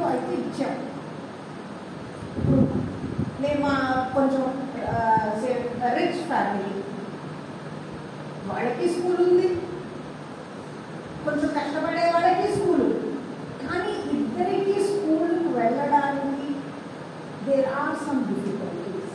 సిటీలో అయితే ఇచ్చాం ఇప్పుడు నేను మా కొంచెం రిచ్ ఫ్యామిలీ వాళ్ళకి స్కూల్ ఉంది కొంచెం కష్టపడే వాళ్ళకి స్కూల్ కానీ ఇద్దరికి స్కూల్కి వెళ్ళడానికి there are some difficulties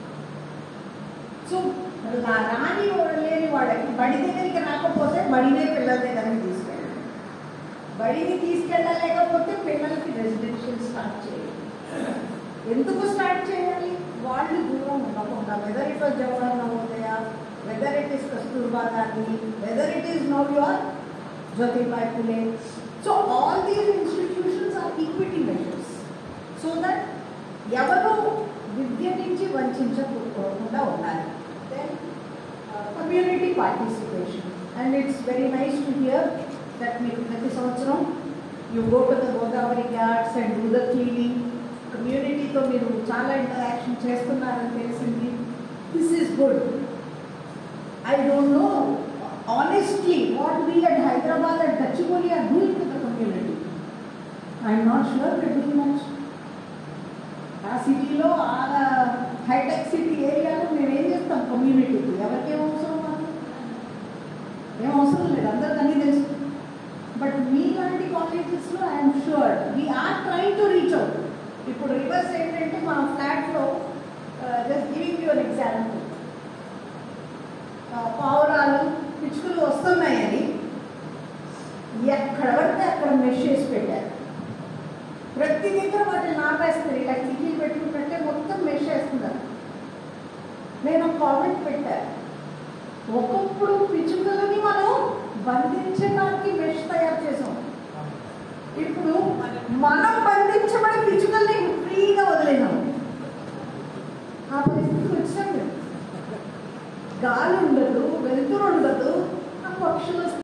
so రా- రాని వాళ్ళు లేని వాళ్ళకి బడి దగ్గరికి రాకపోతే బడినే పిల్లల దగ్గరికి తీసుకెళ్ళాలి బడిని తీసుకెళ్ళలేకపోతే పిల్లలకి రెసిడెన్షియల్ స్టార్ట్ చేయాలి ఎందుకు స్టార్ట్ చేయాలి వాళ్ళు దూరం ఉండకుండా whether it was Jawahar Navodaya whether it is Kasturba Gandhi whether it is now your Jyotiba Phule so all these institutions are equity measures so that ఎవరు విద్య నుంచి వంచకుండా ఉండాలి then community participation and it's very nice to hear that మీకు ప్రతి సంవత్సరం you go to the Godavari ghats and do the cleaning కమ్యూనిటీతో మీరు చాలా ఇంటరాక్షన్ చేస్తున్నారని తెలిసింది this is good I don't no honestly what we at Hyderabad and Gachibowli are doing to the community I'm not sure very much ఆ సిటీలో ఆ హైటెక్ సిటీ ఏరియాలో మేము ఏం చేస్తాం కమ్యూనిటీకి ఎవరికి ఏం అవసరం మాకు ఏం అవసరం లేదు అందరికి అన్నీ తెలుసు బట్ మీలాంటి కాలేజెస్లో I'm sure we're trying to reach out ఇప్పుడు రివర్స్ ఏంటంటే మా ఫ్లాట్లో జస్ట్ గివింగ్ యువర్ ఎగ్జాంపుల్ పావురాలు పిచ్చుకలు వస్తున్నాయని ఎక్కడ పడితే అక్కడ మెష్ చేసి పెట్టారు ప్రతి దగ్గర వాటిని నాపేస్తారు ఇలా కిటికీలు పెట్టుకుంటే మొత్తం మెష్ చేస్తున్నారు నేను ఒక కామెంట్ పెట్టాను ఒకప్పుడు పిచ్చుకలని మనం బంధించడానికి మెష్ తయారు చేసాం ఇప్పుడు మనం బంధించబడి పిచ్చుకల్ని ఫ్రీగా వదిలేసాం ఆ పరిస్థితికి వచ్చాం మేము. గాలి ఉండదు వెలుతురు ఉండదు ఆ పక్షులు